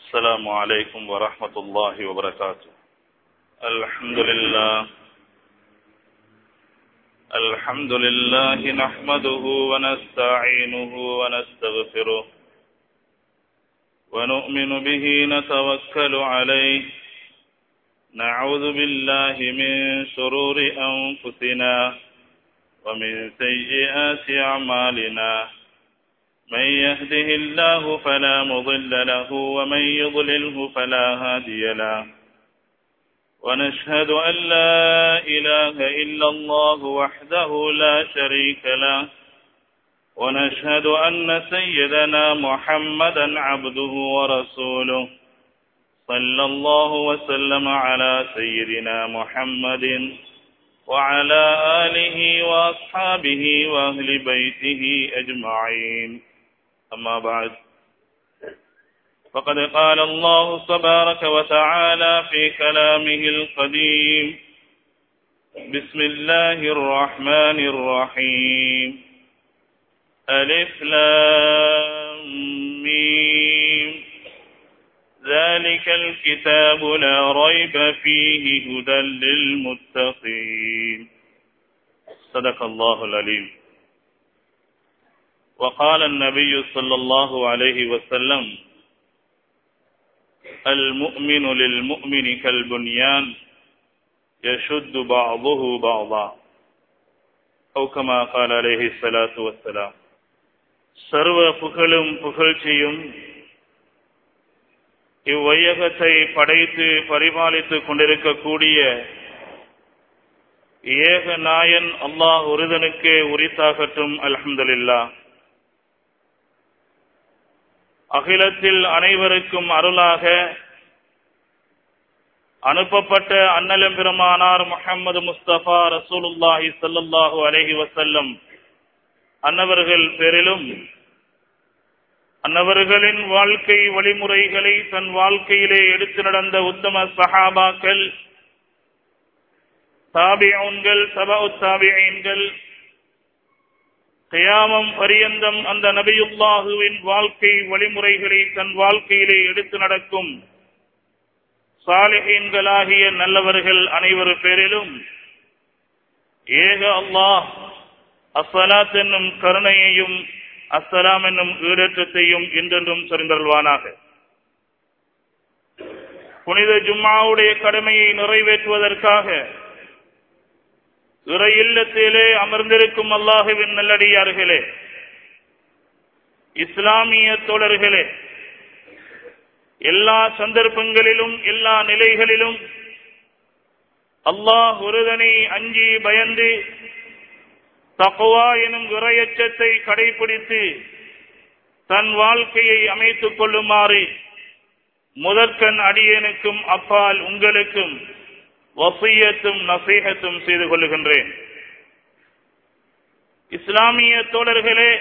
السلام عليكم ورحمة الله وبركاته الحمد لله الحمد لله نحمده ونستعينه ونستغفره ونؤمن به نتوكل عليه نعوذ بالله من شرور أنفسنا ومن سيئات أعمالنا من يهده الله فلا مضل له ومن يضلله فلا هادي له ونشهد أن لا إله إلا الله وحده لا شريك له ونشهد أن سيدنا محمدا عبده ورسوله صلى الله وسلم على سيدنا محمد وعلى آله وأصحابه وأهل بيته أجمعين أما بعد فقد قال الله تبارك وتعالى في كلامه القديم بسم الله الرحمن الرحيم ألف لام ميم ذلك الكتاب لا ريب فيه هدى للمتقين صدق الله العليم وقال النبي صلى الله عليه وسلم المؤمن للمؤمن كالبنيان يشد بعضه بعضا أو كما قال عليه الصلاة والسلام சர்வ புகழும் புகழ்ச்சியும் இவ்வையகத்தை படைத்து பரிபாலித்துக் கொண்டிருக்கக்கூடிய ஏக நாயன் அல்லாஹ் ஒருதனுக்கே உரித்தாகட்டும் அல்ஹம்துலில்லா அகிலத்தில் அனைவருக்கும் அருளாக அனுப்பப்பட்ட அன்னலம் பெருமானார் முகமது முஸ்தபா ரசூலுல்லாஹி சல்லாஹூ அலஹி வசல்லம் அன்னவர்கள் பேரிலும் அன்னவர்களின் வாழ்க்கை வழிமுறைகளை தன் வாழ்க்கையிலே எடுத்து நடந்த உத்தம சஹாபாக்கள் தாபியன்கள் சபா தாபியன்கள் கயாமம் பரியந்தம் அந்த நபியுல்லாஹுவின் வாழ்க்கை வழிமுறைகளை தன் வாழ்க்கையிலே எடுத்து நடக்கும் சாலிஹீன்களாகிய நல்லவர்கள் அனைவரு பேரிலும் ஏக அல்லாஹ் அஸ்ஸலாத் என்னும் கருணையையும் அஸ்ஸலாம் என்னும் ஈடேற்றத்தையும் என்றென்றும் சொரிந்தருள்வானாக புனித ஜும்மாவுடைய கடமையை நிறைவேற்றுவதற்காக இறை இல்லத்திலே அமர்ந்திருக்கும் அல்லாஹுவின் நல்லடியார்களே இஸ்லாமிய தோழர்களே எல்லா சந்தர்ப்பங்களிலும் எல்லா நிலைகளிலும் அல்லாஹ் ஒருதனை அஞ்சி பயந்து தக்குவா எனும் இறையச்சத்தை கடைபிடித்து தன் வாழ்க்கையை அமைத்துக் கொள்ளுமாறு முதற்கண் அடியனுக்கும் அப்பால் உங்களுக்கும் வசியத்தும் நசீகத்தும் செய்து கொள்ளுகின்றேன் இஸ்லாமிய தோழர்களே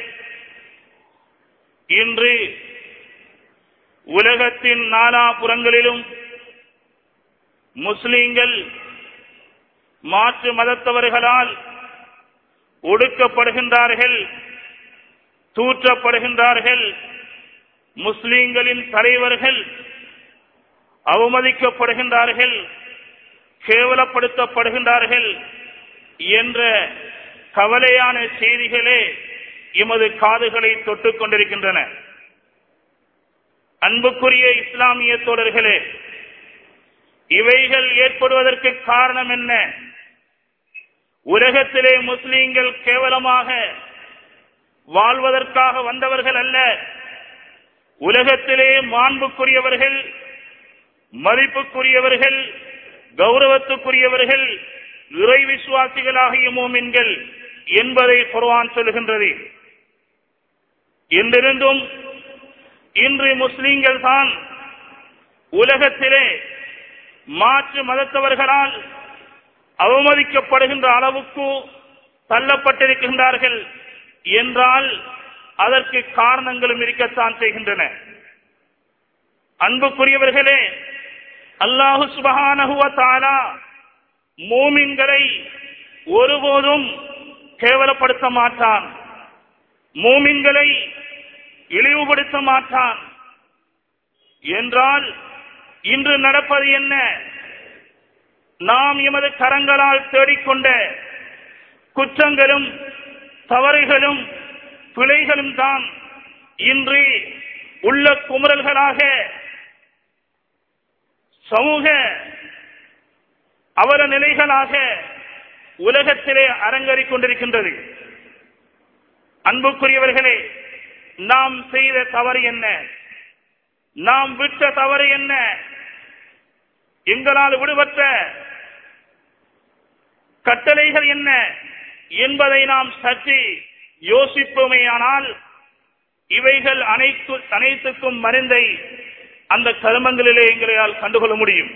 இன்று உலகத்தின் நாலாபுறங்களிலும் முஸ்லிம்கள் மாற்று மதத்தவர்களால் ஒடுக்கப்படுகின்றார்கள் தூற்றப்படுகின்றார்கள் முஸ்லிம்களின் தலைவர்கள் அவமதிக்கப்படுகின்றார்கள் கேவலப்படுத்தப்படுகின்றார்கள் என்ற கவலையான செய்திகளே எமது காதுகளை தொட்டுக் கொண்டிருக்கின்றன அன்புக்குரிய இஸ்லாமிய தோழர்களே இவைகள் ஏற்படுவதற்கு காரணம் என்ன உலகத்திலே முஸ்லீம்கள் கேவலமாக வாழ்வதற்காக வந்தவர்கள் அல்ல உலகத்திலே மாண்புக்குரியவர்கள் மதிப்புக்குரியவர்கள் கௌரவத்துக்குரியவர்கள் இறை விசுவாசிகளாகிய மோமின்கள் என்பதை குர்வான் சொல்லுகின்றது என்றிருந்தும் இன்று முஸ்லிம்கள் தான் உலகத்திலே மாற்று மதத்தவர்களால் அவமதிக்கப்படுகின்ற அளவுக்கு தள்ளப்பட்டிருக்கின்றார்கள் என்றால் அதற்கு காரணங்களும் இருக்கத்தான் செய்கின்றன அன்புக்குரியவர்களே அல்லாஹு சுபகானகுவத்தாலா மூமின்களை ஒருபோதும் கேவலப்படுத்த மாட்டான் மூமின்களை இழிவுபடுத்த மாட்டான் என்றால் இன்று நடப்பது என்ன நாம் எமது கரங்களால் தேடிக்கொண்ட குற்றங்களும் தவறுகளும் பிழைகளும் தான் இன்று உள்ள குமரல்களாக சமூக அவல நிலைகளாக உலகத்திலே அரங்கேறிக் கொண்டிருக்கின்றது அன்புக்குரியவர்களே நாம் செய்த தவறு என்ன நாம் விட்ட தவறு என்ன எங்களால் விடுபட்ட கட்டளைகள் என்ன என்பதை நாம் சற்று யோசிப்போமேயானால் இவைகள் அனைத்து அனைத்துக்கும் மருந்தை அந்த கருமங்களிலே எங்களால் கண்டுகொள்ள முடியும்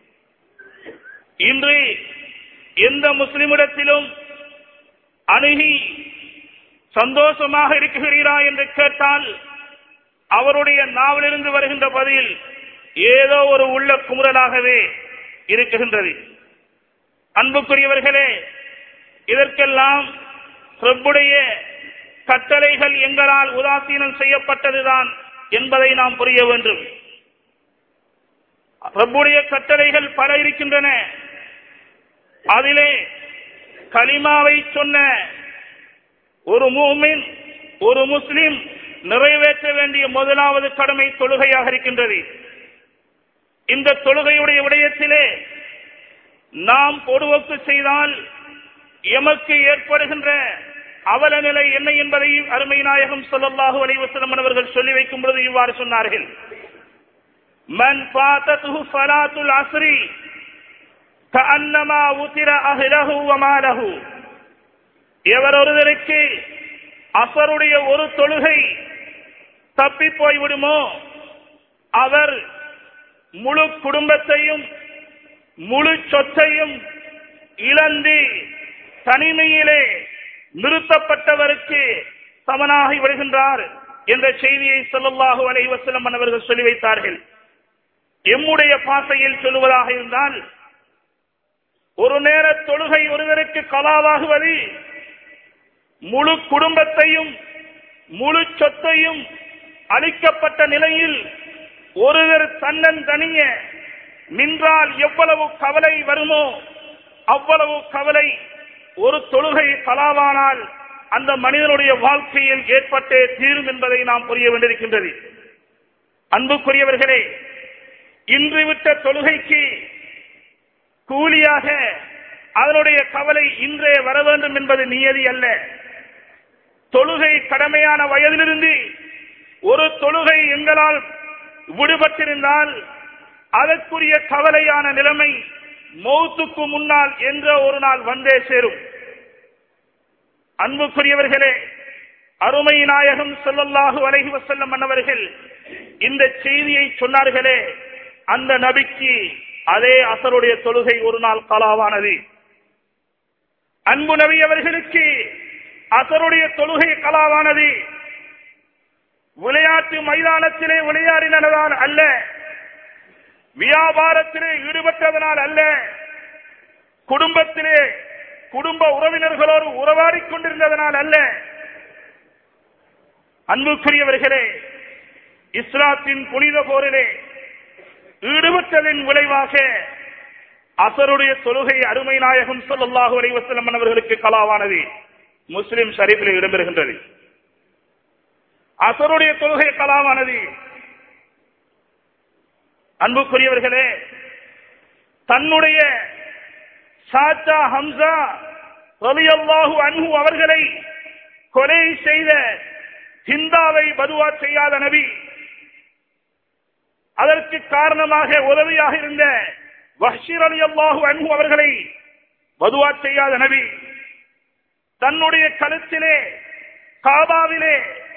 இன்று எந்த முஸ்லிமிடத்திலும் அணுகி சந்தோஷமாக இருக்கிறீரா என்று கேட்டால் அவருடைய நாவிலிருந்து வருகின்ற பதில் ஏதோ ஒரு உள்ள குமுறலாகவே இருக்குகின்றது அன்புக்குரியவர்களே இதற்கெல்லாம் பிரபுடைய கட்டளைகள் எங்களால் உதாசீனம் செய்யப்பட்டதுதான் என்பதை நாம் புரிய வேண்டும் பிரபுடைய கட்டளைகள் பல இருக்கின்றன அதிலே கலிமாவை சொன்ன ஒரு மூமின் ஒரு முஸ்லிம் நிறைவேற்ற வேண்டிய முதலாவது கடமை தொழுகையாக இருக்கின்றது இந்த தொழுகையுடைய விடயத்திலே நாம் பொடுவக்கு செய்தால் எமக்கு ஏற்படுகின்ற அவல நிலை என்ன என்பதை அருமை நாயகம் சொல்லல்லாஹு அலைவசலம் அவர்கள் சொல்லி வைக்கும் பொழுது இவ்வாறு சொன்னார்கள் மன் பாத்ததுஹு ஸலாத்துல் அஸ்ரி கஅன்னமா உதிர அஹ்லஹு வமாலஹு எவர் ஒருவருக்கு அசருடைய ஒரு தொழுகை தப்பி போய்விடுமோ அவர் முழு குடும்பத்தையும் முழு சொத்தையும் இழந்து தனிமையிலே நிறுத்தப்பட்டவருக்கு சமனாகி வருகின்றார் என்ற செய்தியை சொல்லல்லாஹு அலைஹி வஸல்லம் அவர்கள் சொல்லி வைத்தார்கள் எம்முடைய பாசையில் சொல்லுவதாக இருந்தால் ஒரு நேர தொழுகை ஒருவருக்கு கலாவாகுவது முழு குடும்பத்தையும் முழு சொத்தையும் அளிக்கப்பட்ட நிலையில் ஒருவர் தன்னன் தனிய நின்றால் எவ்வளவு கவலை வருமோ அவ்வளவு கவலை ஒரு தொழுகை கலாவானால் அந்த மனிதனுடைய வாழ்க்கையில் ஏற்பட்டே தீரும் என்பதை நாம் புரிய வேண்டியிருக்கின்றது அன்புக்குரியவர்களே இன்று விட்ட தொழுகைக்கு கூலியாக அதனுடைய கவலை இன்றே வர வேண்டும் என்பது நியதி அல்ல தொழுகை கடமையான வயதிலிருந்து ஒரு தொழுகை எங்களால் விடுபட்டிருந்தால் அதற்குரிய கவலையான நிலைமை மௌத்துக்கு முன்னால் என்ற ஒரு நாள் வந்தே சேரும் அன்புக்குரியவர்களே அருமை நாயகம் சொல்லல்லாஹு அலைஹி வசல்லம் அன்னவர்கள் இந்த செய்தியை சொன்னார்களே அந்த நபிக்கு அதே அசருடைய தொழுகை ஒரு நாள் கலாவானது அன்பு நபி அவர்களுக்கு அசருடைய தொழுகை கலாவானது விளையாட்டு மைதானத்திலே விளையாடினதால் அல்ல வியாபாரத்திலே ஈடுபட்டதனால் அல்ல குடும்பத்திலே குடும்ப உறவினர்களோடு உறவாடிக் கொண்டிருந்ததனால் அல்ல அன்புக்குரியவர்களே இஸ்லாத்தின் புனித போரிலே ஈடுபட்டதின் விளைவாக அசருடைய தொழுகை அருமை நாயகம் சொல்லல்லாஹு அலைவசல்லம் அவர்களுக்கு கலாவானது முஸ்லிம் ஷரீஃபில் இடம்பெறுகின்றது அசருடைய தொழுகை கலாவானது அன்புக்குரியவர்களே தன்னுடைய சாச்சா ஹம்சா ரலியல்லாஹு அன்ஹு அவர்களை கொலை செய்த ஹிந்தாவை பதுவா செய்யாத நபி அதற்கு காரணமாக உதவியாக இருந்த வஹ்ஷிர் அலி அல்லாஹு அன்ஹு அவர்களை பதுவா செய்யாத நபி தன்னுடைய கழுத்திலே காபாவிலே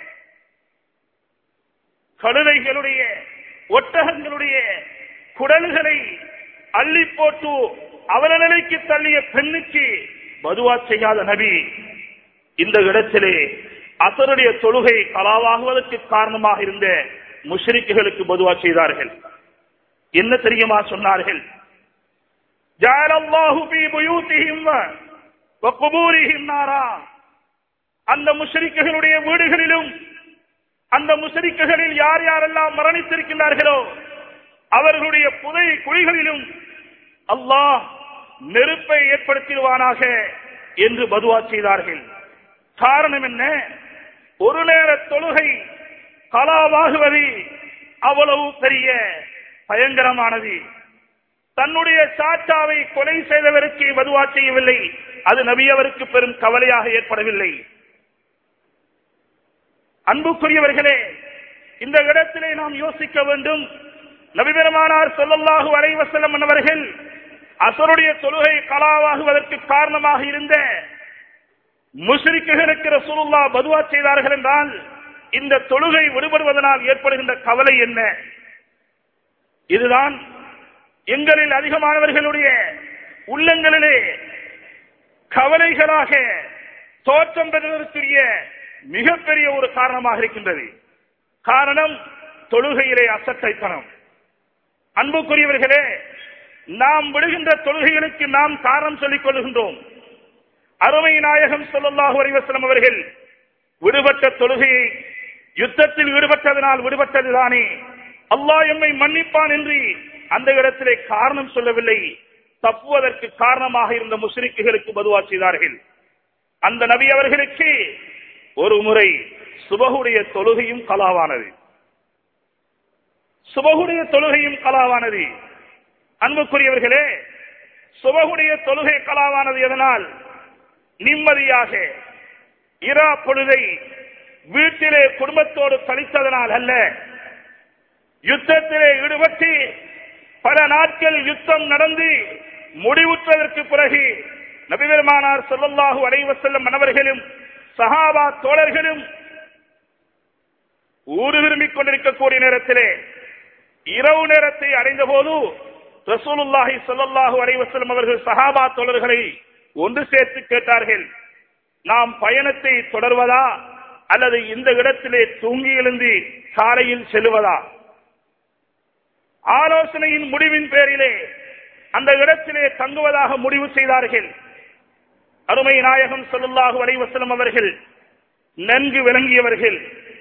கழுதைகளுடைய ஒட்டகங்களுடைய குடல்களை அள்ளி போட்டு அவர நிலைக்கு தள்ளிய பெண்ணுக்கு பதுவா செய்யாத நபி இந்த இடத்திலே அசருடைய தொழுகை கலாவாகுவதற்கு காரணமாக இருந்த முஷ்ரிக்குகளுக்கு பதுவா செய்தார்கள் என்ன தெரியுமா சொன்னார்கள் ஜஅலல்லாஹு ஃபீ புயூதிஹிம் வ குபூரிஹிம் நாரா அந்த முஷ்ரிக்குகளுடைய வீடுகளிலும் அந்த முஷரிக்குகளில் யார் யாரெல்லாம் மரணித்திருக்கின்றார்களோ அவர்களுடைய புதை குழிகளிலும் அல்லாஹ் நெருப்பை ஏற்படுத்திடுவானாக என்று பதுவா செய்தார்கள் காரணம் என்ன ஒரு நேர தொழுகை கலாவாகுவது அவ்வளவு பெரிய பயங்கரமானது தன்னுடைய சாச்சாவை கொலை செய்தவருக்கு பதுவா செய்யவில்லை அது நபி அவருக்கு பெரும் கவலையாக ஏற்படவில்லை அன்புக்குரியவர்களே இந்த இடத்திலே நாம் யோசிக்க வேண்டும் நபிபெருமானார் சொல்லல்லாஹு அலைவசல்லம் அவர்கள் அசருடைய தொழுகை கலாவாகுவதற்கு காரணமாக இருந்த முஷ்ரிக்குகளுக்கு ரசூலுல்லா பதுவா செய்தார்கள் என்றால் இந்த தொழுகை விடுபடுவதனால் ஏற்படுகின்ற கவலை என்ன இதுதான் எங்களில் அதிகமானவர்களுடைய உள்ளங்களிலே கவலைகளாக தோற்றம் பெறுவதற்குரிய மிகப்பெரிய ஒரு காரணமாக இருக்கின்றது காரணம் தொழுகையிலே அசட்டைத்தனம் அன்புக்குரியவர்களே நாம் விடுகின்ற தொழுகைகளுக்கு நாம் காரணம் சொல்லிக் கொள்கின்றோம் அருமை நாயகம் சொல்லல்லாஹு அலைவசலம் அவர்கள் விடுபட்ட தொழுகையை யுத்தத்தில் ஈடுபட்டதனால் விடுபட்டதுதானே அல்லாஹ் எம்மை மன்னிப்பான் என்று அந்த இடத்திலே காரணம் சொல்லவில்லை தப்புவதற்கு காரணமாக இருந்த முஸ்லிக்குகளுக்கு பதுவா செய்தார்கள் அந்த நபி அவர்களுக்கு ஒரு முறை சுபகுடைய தொழுகையும் கலாவானது சுபகுடைய தொழுகையும் கலாவானது அன்புக்குரியவர்களே சுபகுடைய தொழுகை கலாவானது எதனால் நிம்மதியாக இரா பொழுதை வீட்டிலே குடும்பத்தோடு கழித்ததனால் அல்ல யுத்தத்திலே ஈடுபட்டு பல நாட்கள் யுத்தம் நடந்து முடிவுற்றதற்கு பிறகு நபிபெருமானார் சொல்லல்லாஹு அலைவசல்லம் மன்னவர்களும் சஹாபா தோழர்களும் ஊரு விரும்பிக் கொண்டிருக்கக்கூடிய நேரத்திலே இரவு நேரத்தை அடைந்த போது ரசூலுல்லாஹி சொல்லல்லாஹு அலைவசல்லம் அவர்கள் சஹாபா தோழர்களை ஒன்று சேர்த்து கேட்டார்கள் நாம் பயணத்தை தொடர்வதா அல்லது இந்த இடத்திலே தூங்கி எழுந்து காலையில் செல்வதா ஆலோசனையின் முடிவின் பேரிலே அந்த இடத்திலே தங்குவதாக முடிவு செய்தார்கள் அருமை நாயகம் சொல்லுல்லாஹு அலைவசலம் அவர்கள் நன்கு விளங்கியவர்கள்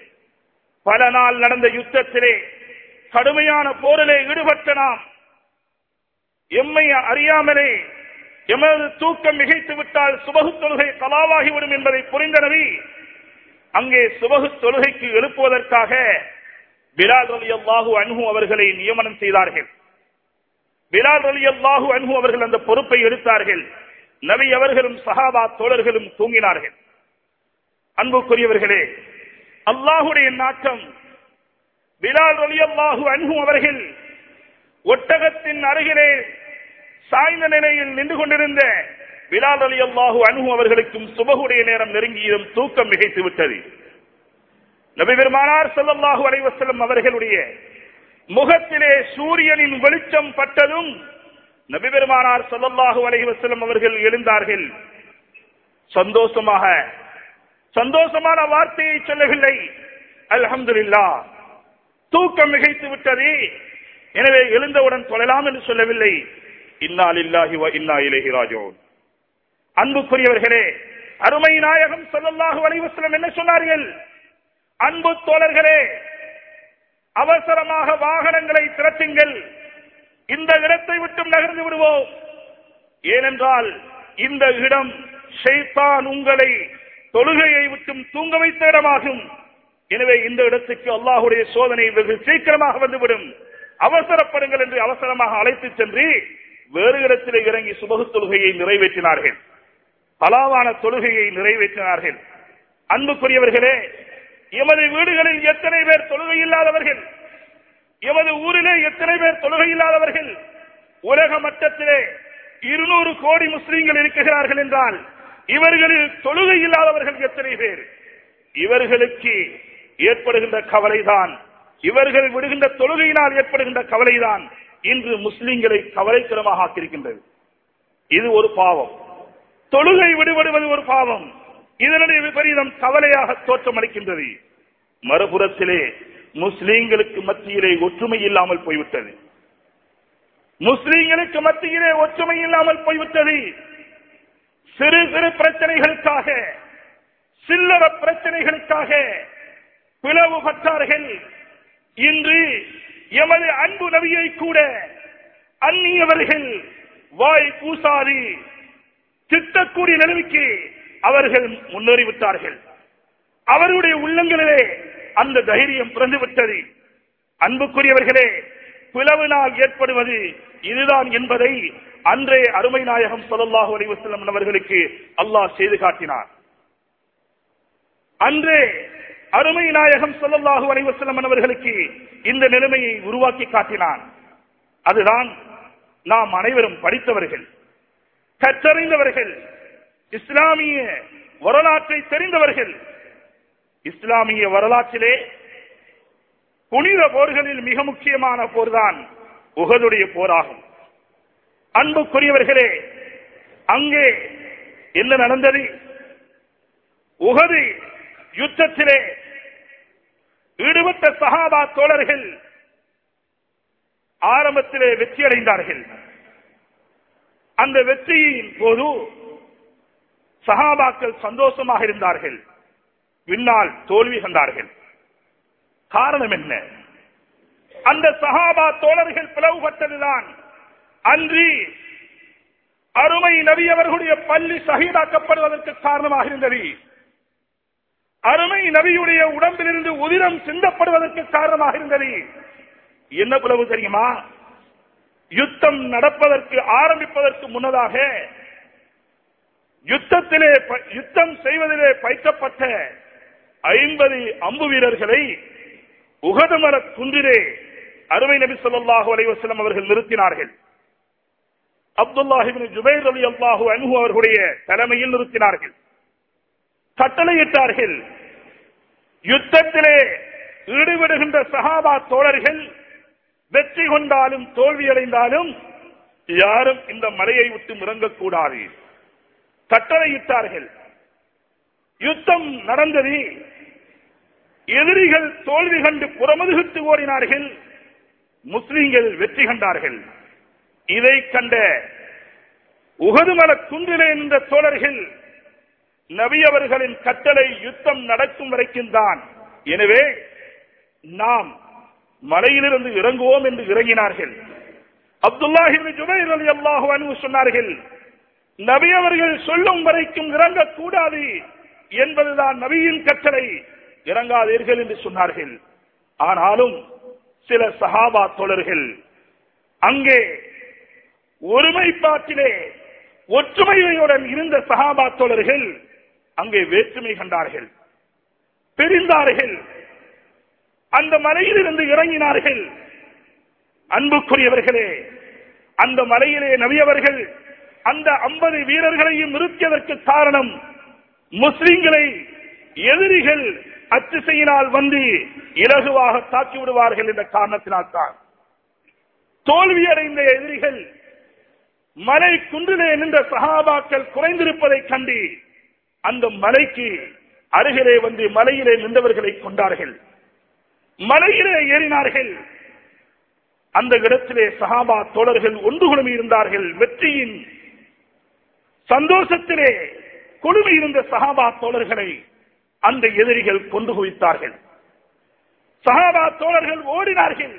பல நாள் நடந்த யுத்தத்திலே கடுமையான போரிலே ஈடுபட்ட நாம் எம்மை அறியாமலே எமது தூக்கம் மிகைத்து விட்டால் சுபகு தொழுகை கலாவாகிவிடும் என்பதை புரிந்த நபி அங்கே சுபகு தொழுகைக்கு எழுப்புவதற்காக பிலால் அலி அல்லாஹு அன்ஹு அவர்களை நியமனம் செய்தார்கள் பிலால் அலி அல்லாஹு அன்ஹு அவர்கள் அந்த பொறுப்பை எடுத்தார்கள் நபி அவர்களும் சஹாபா தோழர்களும் தூங்கினார்கள் அன்புக்குரியவர்களே அல்லாஹுடைய நாட்டம் பிலால் அலி அல்லாஹு அன்ஹு அவர்கள் ஒட்டகத்தின் அருகிலே சாய்ந்த நிலையில் நின்று கொண்டிருந்த பிலால் அலி அல்லாஹு அன்ஹு அவர்களுக்கும் சுபகுடைய நேரம் நெருங்கியதும் தூக்கம் மிகைத்து விட்டது நபி பெருமானார் ஸல்லல்லாஹு அலைஹி வஸல்லம் அவர்களுடைய முகத்திலே சூரியனின் வெளிச்சம் பட்டதும் நபி பெருமானார் ஸல்லல்லாஹு அலைஹி வஸல்லம் அவர்கள் எழுந்தார்கள் சந்தோஷமாக சந்தோஷமான வார்த்தையை சொல்லவில்லை அல்ஹம்துலில்லாஹ் தூக்கம் மிகைத்து விட்டது எனவே எழுந்தவுடன் தொழலாம் என்று சொல்லவில்லை இன்னா லில்லாஹி வ இன்னா இலைஹி ராஜிஊன் அன்புக்குரியவர்களே அருமை நாயகம் ஸல்லல்லாஹு அலைஹி வஸல்லம் என்ன சொன்னார்கள் அன்பு தோழர்களே அவசரமாக வாகனங்களை திரட்டுங்கள் இந்த இடத்தை விட்டும் நகர்ந்து விடுவோம் ஏனென்றால் இந்த இடம் ஷைத்தான் உங்களை தொழுகையை விட்டும் தூங்க வைத்த இடமாகும் எனவே இந்த இடத்துக்கு அல்லாஹுடைய சோதனை வெகு சீக்கிரமாக வந்துவிடும் அவசரப்படுங்கள் என்று அவசரமாக அழைத்து சென்று வேறு இடத்திலே இறங்கி சுபகு தொழுகையை நிறைவேற்றினார்கள் பலாவான தொழுகையை நிறைவேற்றினார்கள் அன்புக்குரியவர்களே எமது வீடுகளில் எத்தனை பேர் தொழுகை இல்லாதவர்கள் எமது ஊரிலே எத்தனை பேர் தொழுகை இல்லாதவர்கள் உலக மட்டத்திலே இருநூறு கோடி முஸ்லீம்கள் இருக்கிறார்கள் என்றால் இவர்களில் தொழுகை இல்லாதவர்கள் எத்தனை பேர் இவர்களுக்கு ஏற்படுகின்ற கவலைதான் இவர்கள் விடுகின்ற தொழுகையினால் ஏற்படுகின்ற கவலைதான் இன்று முஸ்லிம்களை கவலைக்கிடமாக ஆக்கியிருக்கின்றது இது ஒரு பாவம் தொழுகை விடுபடுவது ஒரு பாவம் இதனுடைய விபரீதம் கவலையாக தோற்றமளிக்கின்றது மறுபுறத்திலே முஸ்லீம்களுக்கு மத்தியிலே ஒற்றுமை இல்லாமல் போய்விட்டது முஸ்லீம்களுக்கு மத்தியிலே ஒற்றுமை இல்லாமல் போய்விட்டது சிறு சிறு பிரச்சனைகளுக்காக சில்லற பிரச்சனைகளுக்காக பிளவுபட்டார்கள் இன்று எமது அன்பு நபியை கூட அந்நியவர்கள் வாய் பூசாதி திட்டக்கூடிய நிலைமைக்கு அவர்கள் முன்னேறிவிட்டார்கள் அவருடைய உள்ளங்களிலே அந்த தைரியம் பிறந்து விட்டது அன்புக்குரியவர்களே பிளவினால் ஏற்படுவது இதுதான் என்பதை அன்றே அருமை நாயகம் ஸல்லல்லாஹு அலைஹி வஸல்லம் அவர்களுக்கு அல்லாஹ் செய்து காட்டினார் அன்றே அருமை நாயகம் ஸல்லல்லாஹு அலைஹி வஸல்லம் அவர்களுக்கு இந்த நிலைமையை உருவாக்கி காட்டினான் அதுதான் நாம் அனைவரும் படித்தவர்கள் கற்றறிந்தவர்கள் இஸ்லாமிய வரலாற்றை தெரிந்தவர்கள் இஸ்லாமிய வரலாற்றிலே புனித போர்களில் மிக முக்கியமான போர்தான் உகதுடைய போராகும் அன்புக்குரியவர்களே அங்கே என்ன நடந்தது உகது யுத்தத்திலே ஈடுபட்ட சஹாபா தோழர்கள் ஆரம்பத்திலே வெற்றி அடைந்தார்கள் அந்த வெற்றியின் போது சஹாபாக்கள் சந்தோஷமாக இருந்தார்கள் பின்னால் தோல்வி கண்டார்கள் காரணம் என்ன அந்த சஹாபா தோழர்கள் பிளவுபட்டதுதான் அன்றி அருமை நபி அவர்களுடைய பள்ளி சகிதாக்கப்படுவதற்கு காரணமாக இருந்தது அருமை நபியுடைய உடம்பிலிருந்து உதிரம் சிந்தப்படுவதற்கு காரணமாக இருந்தது என்ன பிளவு தெரியுமா யுத்தம் நடப்பதற்கு ஆரம்பிப்பதற்கு முன்னதாக யுத்தத்திலே ப- யுத்தம் செய்வதிலே பயிற்சப்பட்ட ஐம்பது அம்பு வீரர்களை உகதமர குன்றிலே அருமை நபி ஸல்லல்லாஹு அலைஹி வஸல்லம் அவர்கள் நிறுத்தினார்கள் அப்துல்லாஹிபின் ஜுபைர் அலி அல்லாஹு அன்ஹு அவர்களுடைய தலைமையில் நிறுத்தினார்கள் கட்டளையிட்டார்கள் யுத்தத்திலே ஈடுபடுகின்ற சஹாபா தோழர்கள் வெற்றி கொண்டாலும் தோல்வியடைந்தாலும் யாரும் இந்த மலையை விட்டு இறங்கக்கூடாது கட்டளையிட்டார்கள் யுத்தம் நடந்தது எதிரிகள் தோல்வி கண்டு புறமுதுகிட்டு ஓடினார்கள் முஸ்லிம்கள் வெற்றி கண்டார்கள் இதை கண்ட உகதுமல குன்றிலே நின்ற தோழர்கள் நபி அவர்களின் கட்டளை யுத்தம் நடக்கும் வரைக்கும் தான் எனவே நாம் மலையிலிருந்து இறங்குவோம் என்று இறங்கினார்கள் அப்துல்லாஹிபின் ஜுபைர் அலி அல்லாஹு அன்ஹு சொன்னார்கள் நபி அவர்கள் சொல்லும் வரைக்கும் இறங்கக்கூடாது என்பதுதான் நபியின் கட்டளை இறங்காதீர்கள் என்று சொன்னார்கள் ஆனாலும் சில சஹாபா தோழர்கள் அங்கே ஒருமைப்பாட்டிலே ஒற்றுமையுடன் இருந்த சஹாபா தோழர்கள் அங்கே வேற்றுமை கண்டார்கள் பிரிந்தார்கள் அந்த மலையிலிருந்து இறங்கினார்கள் அன்புக்குரியவர்களே அந்த மலையிலே நபியவர்கள் அந்த ஐம்பது வீரர்களையும் நிறுத்தியதற்கு காரணம் முஸ்லிம்களை எதிரிகள் அத்திசையினால் வந்து இலகுவாக தாக்கி விடுவார்கள் என்ற காரணத்தினால் தான் தோல்வியடைந்த எதிரிகள் மலை குன்றிலே நின்ற சஹாபாக்கள் குறைந்திருப்பதைக் கண்டு அந்த மலைக்கு அருகிலே வந்து மலையிலே நின்றவர்களை கொண்டார்கள் மலையிலே ஏறினார்கள் அந்த இடத்திலே சஹாபா தோழர்கள் ஒன்று குழுமி இருந்தார்கள் வெற்றியின் சந்தோஷத்திலே குழுமி இருந்த சஹாபா தோழர்களை அந்த எதிரிகள் கொண்டு குவித்தார்கள் சஹாபா தோழர்கள் ஓடினார்கள்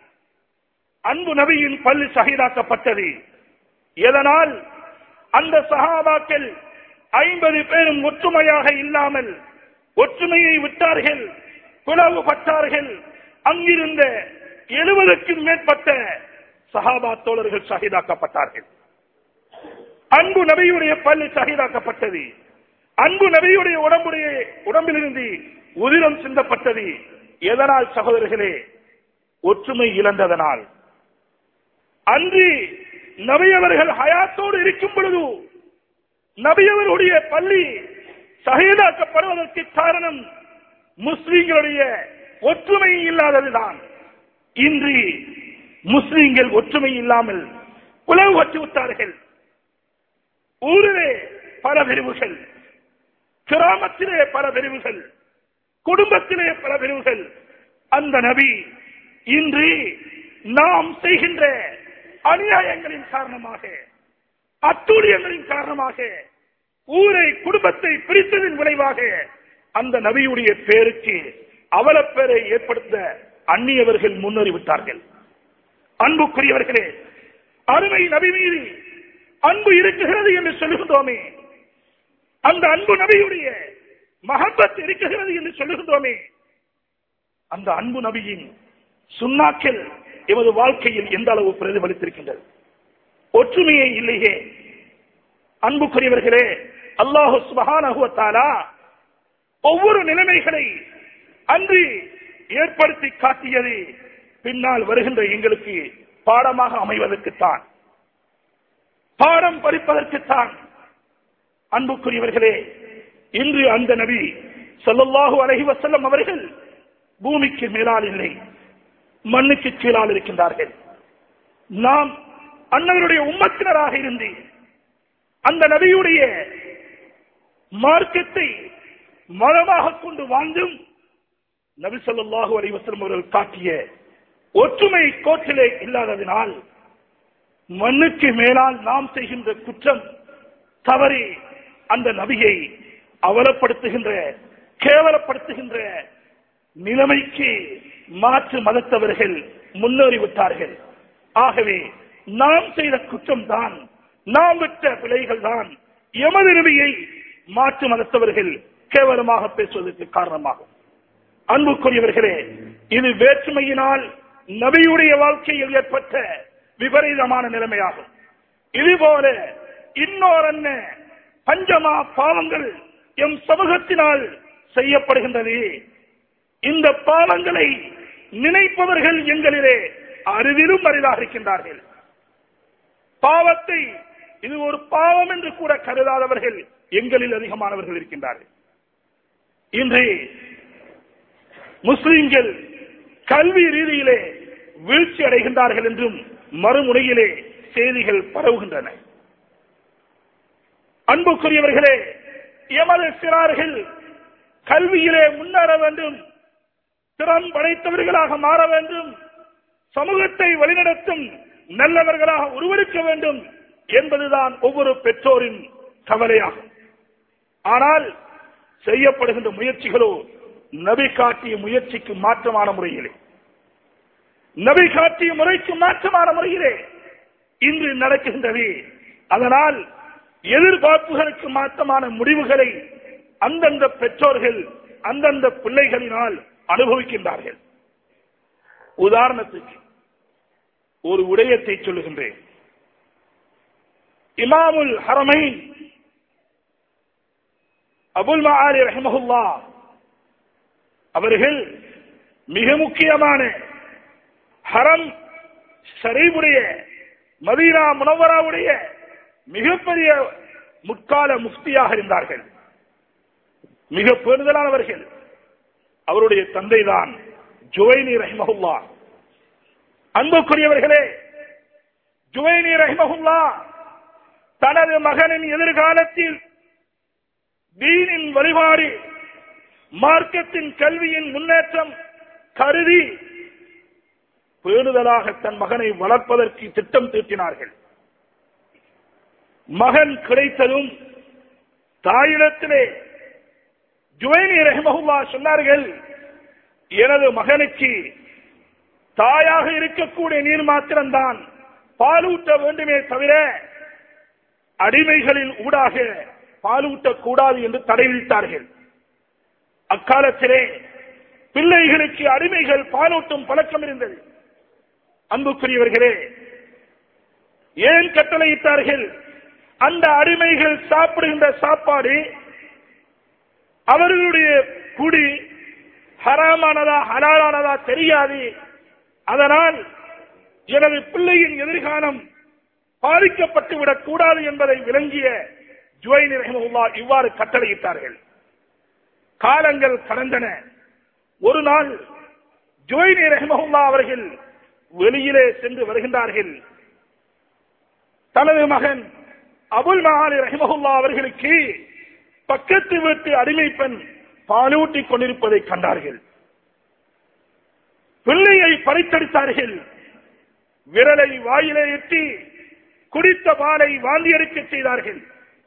அன்பு நபியின் பள்ளி சகிதாக்கப்பட்டது எதனால் அந்த சஹாபாக்கள் ஐம்பது பேரும் ஒற்றுமையாக இல்லாமல் ஒற்றுமையை விட்டார்கள் பிளவுபட்டார்கள் அங்கிருந்த எழுபதுக்கும் மேற்பட்ட சஹாபா தோழர்கள் ஷஹீதாக்கப்பட்டார்கள் அன்பு நபியுடைய பள்ளி ஷஹீதாக்கப்பட்டது அன்பு நபியுடைய உடம்புடைய உடம்பிலிருந்து உதிரம் சிந்தப்பட்டது எதனால் சகோதரர்களே ஒற்றுமை இழந்ததனால் அன்று நபியவர்கள் ஹயாத்தோடு இருக்கும் பொழுது நபியவருடைய பள்ளி சகிதாக்கப்படுவதற்கு காரணம் முஸ்லிம்களுடைய ஒற்றுமை இல்லாததுதான் இன்று முஸ்லிம்கள் ஒற்றுமை இல்லாமல் உலவு விட்டார்கள் ஊரிலே பல பிரிவுகள் கிராமத்திலே பல பிரிவுகள் குடும்பத்திலே பல பிரிவுகள் அந்த நபி இன்று நாம் செய்கின்ற அநியாயங்களின் காரணமாக அட்டூழியங்களின் காரணமாக ஊரை குடும்பத்தை பிரித்ததின் விளைவாக அந்த நபியுடைய பேருக்கு அவலப்பேரை ஏற்படுத்த அந்நியவர்கள் முன்னேறிவிட்டார்கள் அன்புக்குரியவர்களே அருமை நபி மீது அன்பு இருக்குகிறது என்று சொல்லுகின்றோமே அந்த அன்பு நபியுடைய மகப்பத் இருக்கிறது என்று சொல்லுகின்றோமே அந்த அன்பு நபியின் சுண்ணாக்கள் எமது வாழ்க்கையில் எந்த அளவு பிரதிபலித்திருக்கின்றது ஒற்றுமையே இல்லையே அன்புக்குரியவர்களே அல்லாஹு சுபஹானஹுவத்தாலா ஒவ்வொரு நிலைமைகளை அன்று ஏற்படுத்தி காட்டியது பின்னால் வருகின்ற எங்களுக்கு பாடமாக அமைவதற்குத்தான் பாடம் படிப்பதற்குத்தான் அன்புக்குரியவர்களே இன்று அந்த நபி ஸல்லல்லாஹு அலைஹி வஸல்லம் அவர்கள் பூமிக்கு மேலால் இல்லை மண்ணுக்கு கீழால் இருக்கின்றார்கள் நாம் அன்னவருடைய உம்மத்தினராக இருந்து அந்த நபியுடைய மார்க்கத்தை மரமாக கொண்டு வாழ்ந்தும் நபி ஸல்லல்லாஹு அலைஹி வஸல்லம் அவர்கள் காட்டிய ஒற்றுமை கோட்டிலே இல்லாததினால் மண்ணுக்கு மேலால் நாம் செய்கின்ற குற்றம் தவறி அந்த நபியை அவலப்படுத்துகின்ற கேவலப்படுத்துகின்ற நிலைமைக்கு மாற்று மதத்தவர்கள் முன்னேறிவிட்டார்கள் ஆகவே நாம் செய்த குற்றம் தான் நாம் விட்ட பிழைகள் தான் எமது நபியை மாற்று மதத்தவர்கள் கேவலமாக பேசுவதற்கு காரணமாகும் அன்புக்குரியவர்களே இது வேற்றுமையினால் நபியுடைய வாழ்க்கையில் ஏற்பட்ட விபரீதமான நிலைமையாகும் இதுபோல இன்னொரு என்ன பஞ்சமா பாவங்கள் எம் சமூகத்தினால் செய்யப்படுகின்றது இந்த பாவங்களை நினைப்பவர்கள் எங்களிலே அருவிலும் அரிதாக இருக்கின்றார்கள் பாவத்தை இது ஒரு பாவம் என்று கூட கருதாதவர்கள் எங்களில் அதிகமானவர்கள் இருக்கின்றார்கள் இன்று முஸ்லிம்கள் கல்வி ரீதியிலே வீழ்ச்சி அடைகின்றார்கள் என்றும் மறுமுனையிலே செய்திகள் பரவுகின்றன அன்புக்குரியவர்களே எமது சிறார்கள் கல்வியிலே முன்னேற வேண்டும் திறன் படைத்தவர்களாக மாற வேண்டும் சமூகத்தை வழிநடத்தும் நல்லவர்களாக உருவெடுக்க வேண்டும் என்பதுதான் ஒவ்வொரு பெற்றோரின் கவலையாகும் ஆனால் செய்யப்படுகின்ற முயற்சிகளோ நபி காட்டிய முயற்சிக்கு மாற்றமான முறையிலே நபி காட்டிய முறைக்கு மாற்றமான முறையிலே இன்று நடக்கின்றது அதனால் எதிர்பார்ப்புகளுக்கு மாற்றமான முடிவுகளை அந்தந்த பெற்றோர்கள் அந்தந்த பிள்ளைகளினால் அனுபவிக்கின்றார்கள் உதாரணத்துக்கு ஒரு விடயத்தை சொல்லுகின்றேன் இமாமுல் ஹரமை அபுல் மஹாரி ரஹமஹுல்லா அவர்கள் மிக முக்கியமான ஹரம் ஷரீபுடைய மதீனா முனவராவுடைய மிகப்பெரிய முற்கால முஃப்தியாக இருந்தார்கள் மிக பேணுதலானவர்கள் அவருடைய தந்தைதான் ஜுவைனி ரஹ்மஹுல்லா அன்புக்குரியவர்களே ஜுவைனி ரஹ்மஹுல்லா தனது மகனின் எதிர்காலத்தில் தீனின் வழிபாடு மார்க்கத்தின் கல்வியின் முன்னேற்றம் கருதி பேணுதலாக தன் மகனை வளர்ப்பதற்கு திட்டம் தீட்டினார்கள் மகன் கிடைத்ததும் தாயிடத்திலே ஜுவைனி ரஹமஹுல்லா சொன்னார்கள் எனது மகனுக்கு தாயாக இருக்கக்கூடிய நீர் மாத்திரம்தான் பாலூட்ட வேண்டுமே தவிர அடிமைகளின் ஊடாக பாலூட்டக் கூடாது என்று தடை விதித்தார்கள் அக்காலத்திலே பிள்ளைகளுக்கு அடிமைகள் பாலூட்டும் பழக்கம் இருந்தது அன்புக்குரியவர்களே ஏன் கட்டளையிட்டார்கள் அந்த அடிமைகள் சாப்பிடுகின்ற சாப்பாடு அவர்களுடைய குடி ஹராமானதா ஹலாலானதா தெரியாது அதனால் எனது பிள்ளையின் எதிர்காலம் பாதிக்கப்பட்டு விடக் கூடாது என்பதை விளங்கிய ஜுவைனி ரஹமுல்லா இவ்வாறு கட்டளையிட்டார்கள் காலங்கள் கடந்தன ஒரு நாள் ஜுவைனி ரஹமஹுல்லா அவர்கள் வெளியிலே சென்று வருகின்றார்கள் தனது மகன் அபுல் மகாலி ரஹமஹுல்லா அவர்களுக்கு பக்கத்து வீட்டு அடிமை பெண் பாலூட்டிக் கொண்டிருப்பதை கண்டார்கள் பிள்ளையை பறித்தடித்தார்கள் விரலை வாயிலே எட்டி குடித்த பாலை வாந்தியடிக்க செய்தார்கள்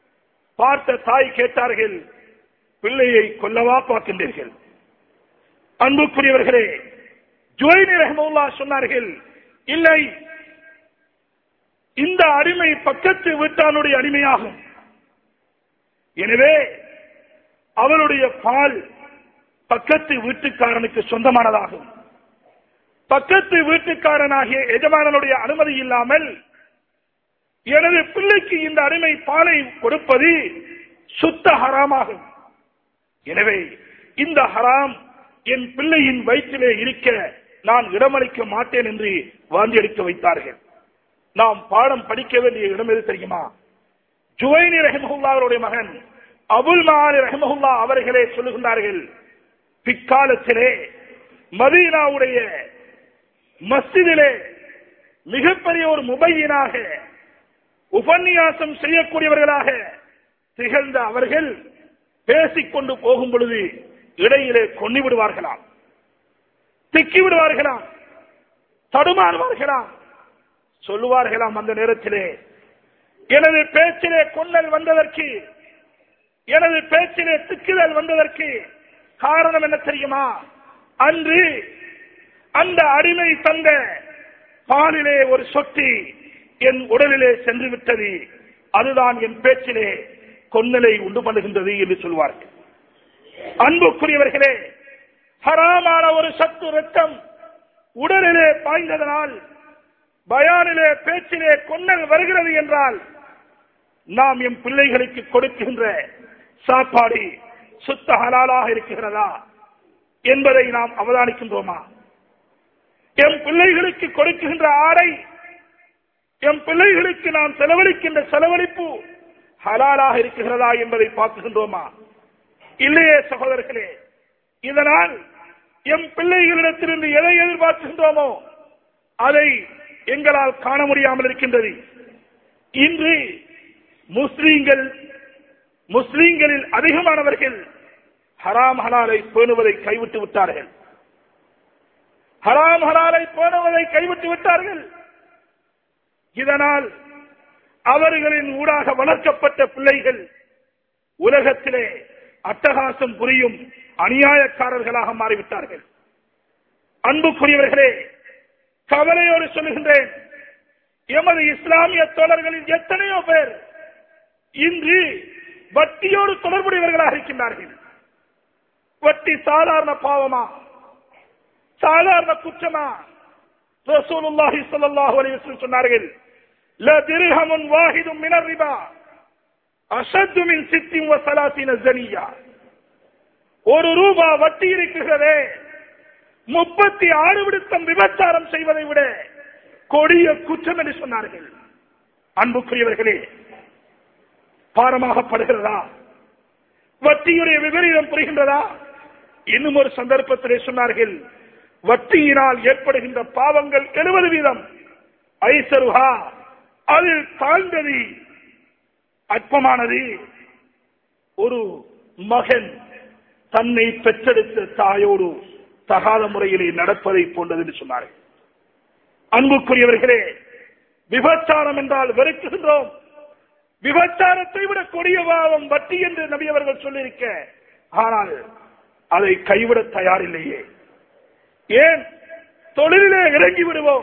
பார்த்த தாய் கேட்டார்கள் பிள்ளையை கொல்லவா பார்க்கின்றீர்கள் அன்புக்குரியவர்களே ஜுவைனி ரஹமுல்லா சொன்னார்கள் இல்லை இந்த அடிமை பக்கத்து வீட்டானுடைய அடிமையாகும் எனவே அவளுடைய பால் பக்கத்து வீட்டுக்காரனுக்கு சொந்தமானதாகும் பக்கத்து வீட்டுக்காரனாகிய எஜமானனுடைய அனுமதி இல்லாமல் எனது பிள்ளைக்கு இந்த அடிமை பாலை கொடுப்பது சுத்த ஹராமாகும் எனவே இந்த ஹராம் என் பிள்ளையின் வயிற்றிலே இருக்க நான் இடமளிக்க மாட்டேன் என்று வாந்தி அளிக்க வைத்தார்கள் நாம் பாடம் படிக்க வேண்டிய இடம் எது தெரியுமா ஜுவைனி ரஹமஹுல்லா அவருடைய மகன் அபுல் மாலி ரஹமஹுல்லா அவர்களே சொல்லுகின்றார்கள் பிற்காலத்திலே மதீனாவுடைய மஸ்ஜிதிலே மிகப்பெரிய ஒரு முபையினாக உபன்யாசம் செய்யக்கூடியவர்களாக திகழ்ந்த அவர்கள் பேசிக்கொண்டு போகும் பொழுது இடையிலே கொண்டு விடுவார்களாம் திக்கி விடுவார்களாம் தடுமாறுவார்களாம் சொல்லுவார்களாம் அந்த நேரத்திலே எனது பேச்சிலே கொன்னல் வந்ததற்கு எனது பேச்சிலே திக்குதல் வந்ததற்கு காரணம் என்ன தெரியுமா அன்று அந்த அடிமை தந்த பாலிலே ஒரு சொட்டி என் உடலிலே சென்று விட்டது அதுதான் என் பேச்சிலே கொன்னலை உண்டு பண்ணுகின்றது என்று சொல்வார்கள் அன்புக்குரியவர்களே ஹராமான ஒரு சத்து ரத்தம் உடலிலே பாய்ந்ததனால் பயானிலே பேச்சிலே கொன்னல் வருகிறது என்றால் நாம் எம் பிள்ளைகளுக்கு கொடுக்கின்ற சாப்பாடு சுத்த ஹலாலாக இருக்கிறதா என்பதை நாம் அவதானிக்கின்றோமா எம் பிள்ளைகளுக்கு கொடுக்கின்ற ஆடை எம் பிள்ளைகளுக்கு நாம் செலவழிக்கின்ற செலவழிப்பு ஹலாலாக இருக்கிறதா என்பதை பார்க்குகின்றோமா இல்லையே சகோதரர்களே இதனால் எம் பிள்ளைகளிடத்திலிருந்து எதை எதிர்பார்க்கின்றோமோ அதை எங்களால் காண முடியாமல் இருக்கின்றது இன்று முஸ்லீம்கள் முஸ்லீம்களில் அதிகமானவர்கள் ஹராம் ஹலாலை பேணுவதை கைவிட்டு விட்டார்கள் ஹராம் ஹலாலை பேணுவதை கைவிட்டு விட்டார்கள் இதனால் அவர்களின் ஊடாக வளர்க்கப்பட்ட பிள்ளைகள் உலகத்திலே அட்டகாசம் புரியும் அநியாயக்காரர்களாக மாறிவிட்டார்கள் அன்புக்குரியவர்களே கவலையோடு சொல்லுகின்றேன் எமது இஸ்லாமிய தோழர்களில் எத்தனையோ பேர் இன்று வட்டியோடு தொடர்புடையவர்களாக இருக்கின்றார்கள் வட்டி சாதாரண பாவமா சாதாரண குற்றமா ரசூலுல்லாஹி ஸல்லல்லாஹு அலைஹி வஸல்லம் சொன்னார்கள் ல திர்ஹமுன் வாஹிதும் மினர் ரிபா அஷத்து மின் சித்தின் வ ஸலாசின ஜனியா ஒரு ரூபா வட்டி இருக்கிறதே முப்பத்தி ஆறு விடுத்தம் விபச்சாரம் செய்வதை விட கொடிய குற்றம் என்று சொன்னார்கள் அன்புக்குரியவர்களே பாரமாகப்படுகிறதா வட்டியுடைய விபரீதம் புரிகின்றதா இன்னும் ஒரு சந்தர்ப்பத்திலே சொன்னார்கள் வட்டியினால் ஏற்படுகின்ற பாவங்கள் எழுபது வீதம் ஐசருஹா அதில் தாழ்ந்தது அற்பமானது ஒரு மகன் தன்னை பெற்றெடுத்த தாயோடு தகாத முறையிலே நடப்பதை போன்றது என்று சொன்னார்கள் அன்புக்குரியவர்களே விபச்சாரம் என்றால் வெறுக்குகின்றோம் விபச்சாரத்தை விட கொடிய பாவம் வட்டி என்று நபி அவர்கள் சொல்லியிருக்க ஆனால் அதை கைவிட தயாரில்லையே ஏன் தொழிலிலே இறங்கி விடுவோம்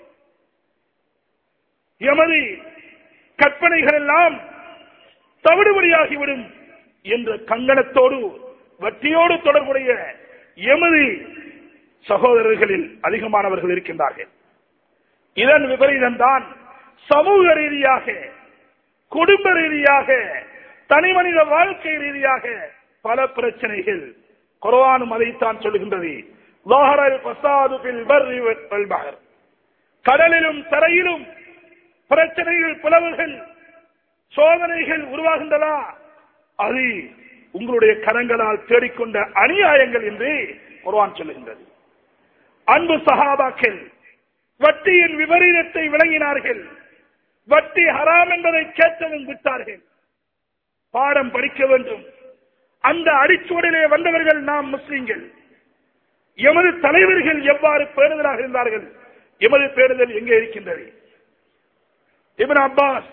எமது கற்பனைகள் எல்லாம் தவிடுபடியாகிவிடும் என்ற கங்கணத்தோடு வட்டியோடு தொடர்புடைய எமது சகோதரர்களில் அதிகமானவர்கள் இருக்கின்றார்கள் இதன் விபரீதம் தான் சமூக ரீதியாக குடும்ப ரீதியாக தனி மனித வாழ்க்கை ரீதியாக பல பிரச்சனைகள் குர்ஆனும் அதைத்தான் சொல்லுகின்றது ظهر الفساد في البر والبحر கடலிலும் தரையிலும் பிரச்சனைகள் பிளவுகள் சோதனைகள் உருவாகின்றதா அது உங்களுடைய கரங்களால் தேடிக்கொண்ட அநியாயங்கள் என்று குர்ஆன் சொல்லுகின்றது அன்பு சஹாபாக்கள் வட்டியின் விபரீதத்தை விளங்கினார்கள் வட்டி ஹராம் என்பதை கேட்டதும் விட்டார்கள் பாடம் படிக்க வேண்டும் அந்த அடிச்சுவடிலே வந்தவர்கள் நாம் முஸ்லிம்கள் எமது தலைவர்கள் எவ்வாறு பேணுதலாக இருந்தார்கள் எமது பேணுதல் எங்கே இருக்கின்றது இவன் அப்பாஸ்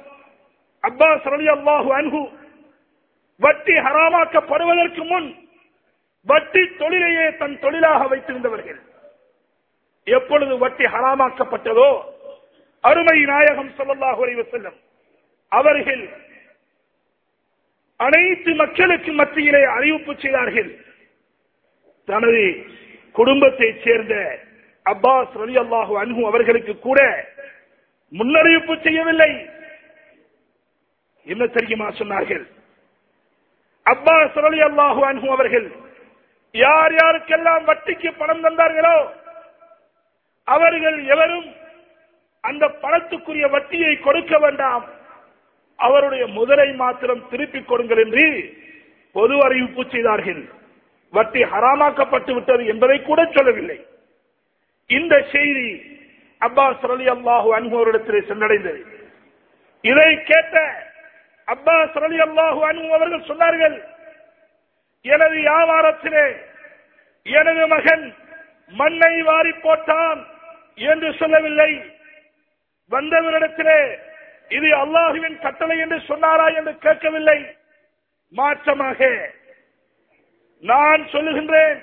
அப்பாஸ் ரலி அல்லாஹு அன்ஹு வட்டி ஹராமாக்கப்படுவதற்கு முன் வட்டி தொழிலையே தன் தொழிலாக வைத்திருந்தவர்கள் எப்பொழுது வட்டி ஹராமாக்கப்பட்டதோ அருமை நாயகம் ஸல்லல்லாஹு அலைஹி வஸல்லம் அவர்கள் அனைத்து மக்களுக்கு மத்தியிலே அறிவிப்பு செய்தார்கள் தனது குடும்பத்தைச் சேர்ந்த அப்பாஸ் ரலி அல்லாஹு அன்ஹு அவர்களுக்கு கூட முன்னறிவிப்பு செய்யவில்லை என்ன தெரியுமா சொன்னார்கள் அப்பாஸ் ரலி அல்லாஹு அன்ஹு அவர்கள் யார் யாருக்கெல்லாம் வட்டிக்கு பணம் தந்தார்களோ அவர்கள் எவரும் அந்த பணத்துக்குரிய வட்டியை கொடுக்க வேண்டாம் அவருடைய முதலை மாத்திரம் திருப்பிக் கொடுங்கள் என்று பொது அறிவிப்பு செய்தார்கள் வட்டி ஹராமாக்கப்பட்டு விட்டது என்பதை கூட சொல்லவில்லை இந்த செய்தி அப்பாஸ் அலி அல்லாஹு அன்பவரிடத்திலே சென்றடைந்தது இதை கேட்ட அப்பாஸ் அலி அல்லாஹு அன்பு அவர்கள் சொன்னார்கள் எனது வியாபாரத்திலே எனது மகன் மண்ணை வாரி போட்டான் என்று சொல்லவில்லை வந்தவரிடத்திலே இது அல்லாஹுவின் கட்டளை என்று சொன்னாரா என்று கேட்கவில்லை மாற்றமாக நான் சொல்லுகின்றேன்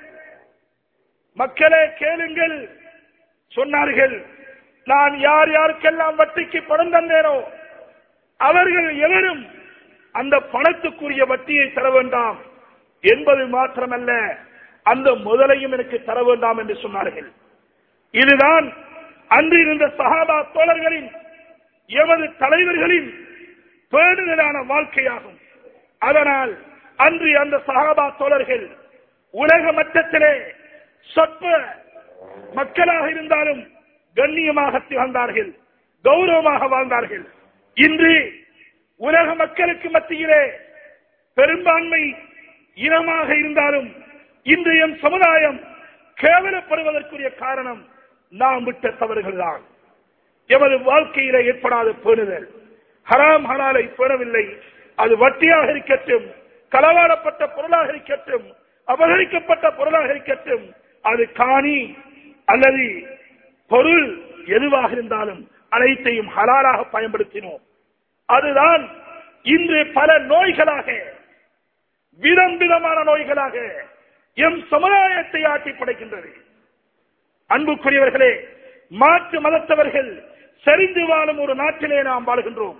மக்களே கேளுங்கள் சொன்னார்கள் நான் யார் யாருக்கெல்லாம் வட்டிக்கு பணம் தந்தேனோ அவர்கள் எவரும் அந்த பணத்துக்குரிய வட்டியை தர வேண்டாம் என்பது மாத்திரமல்ல அந்த முதலையும் எனக்கு தர வேண்டாம் என்று சொன்னார்கள் இதுதான் அன்று இருந்த சஹாபா தோழர்களின் எமது தலைவர்களின் பேணுதலான வாழ்க்கையாகும் அதனால் அன்று அந்த சஹாபா தோழர்கள் உலக மட்டத்திலே சொற்ப மக்களாக இருந்தாலும் கண்ணியமாக திகழ்ந்தார்கள் கௌரவமாக வாழ்ந்தார்கள் இன்று உலக மக்களுக்கு மத்தியிலே பெரும்பான்மை இனமாக இருந்தாலும் இன்றைய சமுதாயம் கேவலப்படுவதற்குரிய காரணம் நாம் விட்ட தவறுகள்தான் எமது வாழ்க்கையில ஏற்படாத பேணுதல் ஹராம் ஹலாலை பேணவில்லை அது வட்டியாக இருக்கட்டும் களவாடப்பட்ட பொருளாக இருக்கட்டும் அபகரிக்கப்பட்ட பொருளாக இருக்கட்டும் அது காணி அல்லது பொருள் எதுவாக இருந்தாலும் அனைத்தையும் ஹலாலாக பயன்படுத்தினோம் அதுதான் இன்று பல நோய்களாக விதம் விதமான நோய்களாக எம் சமுதாயத்தை ஆட்டி படைக்கின்றது அன்புக்குரியவர்களே மாற்று மதத்தவர்கள் சரிந்து வாழும் ஒரு நாட்டிலே நாம் வாழ்கின்றோம்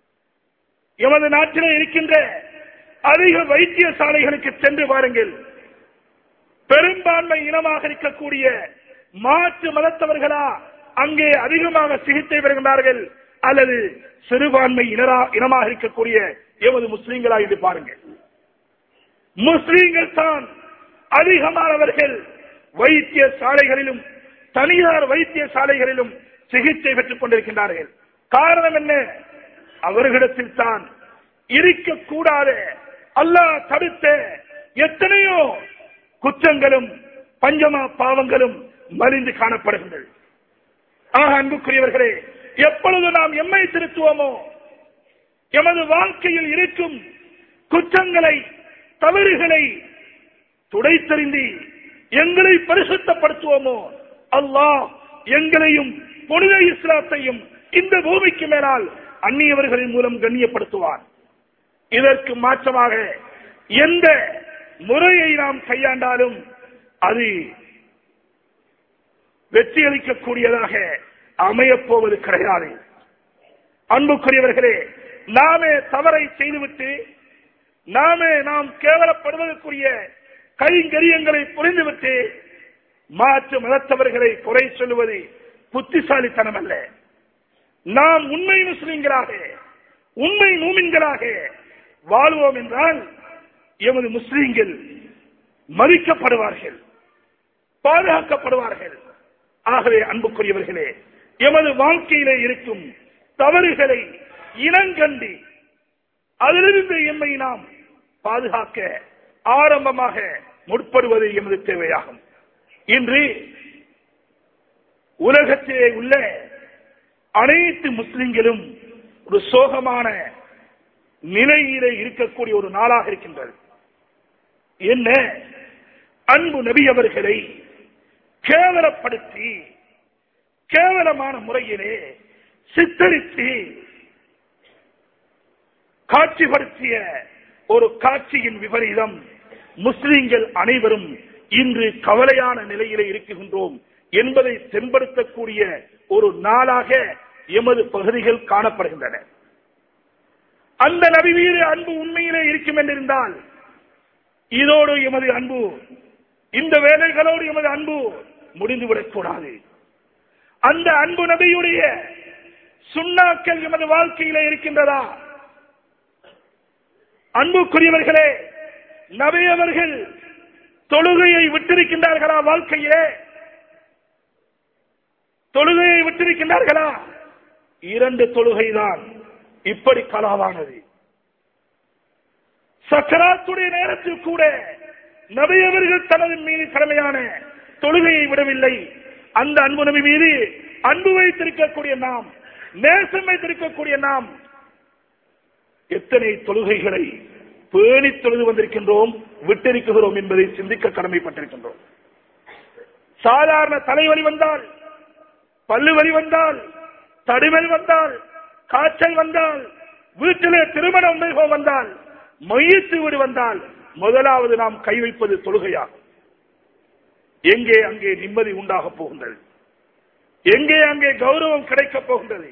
எமது நாட்டிலே இருக்கின்ற அதிக வைத்தியசாலைகளுக்கு சென்று பாருங்கள் பெரும்பான்மை இனமாக இருக்கக்கூடிய மாற்று மதத்தவர்களா அங்கே அதிகமாக சிகிச்சை பெறுகின்றார்கள் அல்லது சிறுபான்மை இனரா இனமாக இருக்கக்கூடிய எமது முஸ்லீம்களா என்று பாருங்கள் முஸ்லீம்கள் தான் அதிகமானவர்கள் வைத்திய சாலைகளிலும் தனியார் வைத்திய சாலைகளிலும் சிகிச்சை பெற்றுக் கொண்டிருக்கின்றார்கள் காரணம் என்ன அவர்களிடத்தில் தான் இருக்கக்கூடாத அல்லாஹ் தடுத்த எத்தனையோ குற்றங்களும் பஞ்சமா பாவங்களும் மலிந்து காணப்படுகின்றது ஆக அன்புக்குரியவர்களே எப்பொழுது நாம் எம்மை திருத்துவோமோ எமது வாழ்க்கையில் இருக்கும் குற்றங்களை தவறுகளை துடைத்தறிந்து எங்களை பரிசுத்தப்படுத்துவோமோ அல்லாஹ் எங்களையும் புனித இஸ்லாத்தையும் இந்த பூமிக்கு மேலால் அந்நியவர்களின் மூலம் கண்ணியப்படுத்துவார் இதற்கு மாற்றமாக எந்த முறையை நாம் கையாண்டாலும் அது வெற்றியளிக்கக்கூடியதாக அமையப் போவது கிடையாது அன்புக்குரியவர்களே நாமே தவறை செய்துவிட்டு நாமே நாம் கேவலப்படுவதற்குரிய கைங்கரியங்களை புரிந்துவிட்டு மாற்று மதத்தவர்களை குறை சொல்லுவது புத்திசாலித்தனம் அல்ல நாம் உண்மை முஸ்லிம்களாக உண்மை மூமின்களாக வாழ்வோம் என்றால் எமது முஸ்லிம்கள் மதிக்கப்படுவார்கள் பாதுகாக்கப்படுவார்கள் ஆகவே அன்புக்குரியவர்களே எமது வாழ்க்கையிலே இருக்கும் தவறுகளை இனங்கண்டு அதிலிருந்து எம்மை நாம் பாதுகாக்க ஆரம்பமாக முற்படுவது எமது தேவையாகும் இன்று உலகத்திலே உள்ள அனைத்து முஸ்லிம்களும் ஒரு சோகமான நிலையிலே இருக்கக்கூடிய ஒரு நாளாக இருக்கின்றது என்ன அன்பு நபி அவர்களை கேவலப்படுத்தி கேவலமான முறையிலே சித்தரித்து காட்சிப்படுத்திய ஒரு காட்சியின் விபரீதம் முஸ்லிம்கள் அனைவரும் இன்று கவலையான நிலையிலே இருக்குகின்றோம் என்பதை தென்படுத்தக்கூடிய ஒரு நாளாக எமது பகுதிகள் காணப்படுகின்றன அந்த நபி மீது அன்பு உண்மையிலே இருக்கும் என்றிருந்தால் இதோடு எமது அன்பு இந்த வேலைகளோடு எமது அன்பு முடிந்துவிடக் கூடாது அந்த அன்பு நபியுடைய சுண்ணாக்கள் எமது வாழ்க்கையிலே இருக்கின்றதா அன்புக்குரியவர்களே நபி அவர்கள் தொழுகையை விட்டிருக்கின்றார்களா வாழ்க்கையிலே தொழுகையை விட்டிருக்கின்றார்களா இரண்டு தொழுகைதான் இப்படி கலாவானது சக்கராத்துடைய நேரத்தில் கூட நபி அவர்கள் தனது மீது கடமையான தொழுகையை விடவில்லை அந்த அன்பு நபி மீது அன்பு வைத்திருக்கக்கூடிய நாம் நேசம் வைத்திருக்கக்கூடிய நாம் எத்தனை தொழுகைகளை பேணி தொழுது வந்திருக்கின்றோம் விட்டிருக்கிறோம் என்பதை சிந்திக்க கடமைப்பட்டிருக்கின்றோம் சாதாரண தலைவலி வந்தால் பல்லு வலி வந்தால் தடிவலி வந்தால் காய்ச்சல் வந்தால் வீட்டிலே திருமண உண்மைகள் வந்தால் மையத்து வீடு வந்தால் முதலாவது நாம் கை வைப்பது தொழுகையாகும் எங்கே அங்கே நிம்மதி உண்டாக போகின்றது எங்கே அங்கே கௌரவம் கிடைக்கப் போகின்றது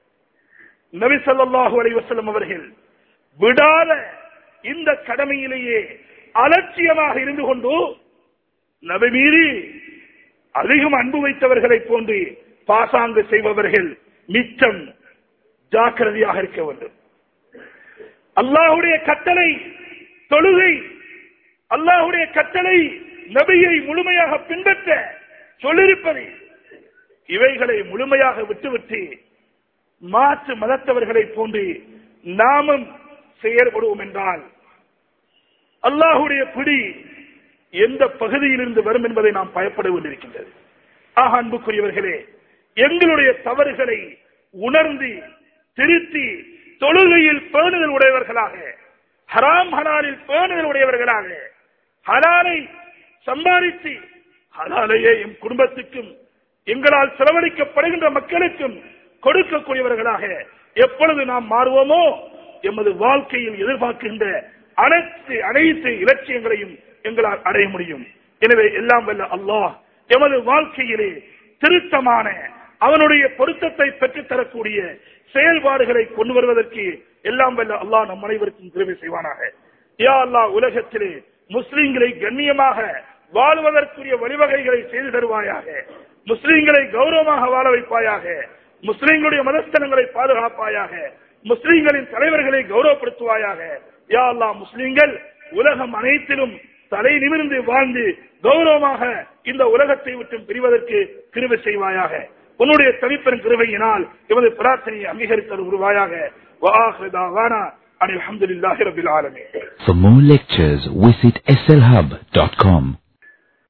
நபி ஸல்லல்லாஹு அலைஹி வஸல்லம் அவர்கள் விடாத இந்த கடமையிலேயே அலட்சியமாக இருந்து கொண்டு நபி மீறி அதிகம் அன்பு வைத்தவர்களை போன்று பாசாங்கு செய்பவர்கள் மிச்சம் ஜாக்கிரதையாக இருக்க வேண்டும் அல்லாஹுடைய கட்டளை தொழுகை அல்லாஹுடைய கட்டளை நபியை முழுமையாக பின்பற்ற சொல்லிருப்பது இவைகளை முழுமையாக விட்டுவிட்டு மாற்று மதத்தவர்களை போன்று நாமும் செயல்படுவோம் என்றால் அல்லாஹுடைய பிடி எந்த பகுதியிலிருந்து வரும் என்பதை நாம் பயப்பட வேண்டியிருக்கின்றது ஆக அன்புக்குரியவர்களே எங்களுடைய தவறுகளை உணர்ந்து திருத்தி தொழுகையில் பேணுதல் உடையவர்களாக ஹராம் ஹலாலில் பேணுதல் உடையவர்களாக ஹலாலை சம்பாதித்து ஹலாலையே எம் குடும்பத்துக்கும் எங்களால் செலவழிக்கப்படுகின்ற மக்களுக்கும் கொடுக்கக்கூடியவர்களாக எப்பொழுது நாம் மாறுவோமோ எமது வாழ்க்கையில் எதிர்பார்க்கின்ற அனைத்து அனைத்து இலட்சியங்களையும் எங்களால் அடைய முடியும் எனவே எல்லாம் வல்ல அல்லாஹ் எமது வாழ்க்கையிலே திருத்தமான அவனுடைய பொருத்தத்தை பெற்றுத் தரக்கூடிய செயல்பாடுகளை கொண்டு வருவதற்கு எல்லாம் வல்ல அல்லாஹ் நம் அனைவருக்கும் கிருபை செய்வானாக யா அல்லாஹ் உலகத்திலே முஸ்லிம்களை கண்ணியமாக வாழ்வதற்குரிய வழிவகைகளை செய்து தருவாயாக முஸ்லிம்களை கௌரவமாக வாழ வைப்பாயாக முஸ்லிம்களுடைய மதஸ்தனங்களை பாதுகாப்பாயாக முஸ்லிம்களின் தலைவர்களை கௌரவப்படுத்துவாயாக யா அல்லாஹ் முஸ்லிம்கள் உலகம் அனைத்திலும் தலை நிமிர்ந்து வாழ்ந்து கௌரவமாக இந்த உலகத்தை விட்டு பிரிவதற்கு கிருபை செய்வாயாக உன்னுடைய தனிப்பெரும் கிருபையினால் எமது பிரார்த்தனையை அங்கீகரித்தல் உருவாயாக وآخر دعوانا أن الحمد لله رب العالمين For more lectures, visit slhub.com.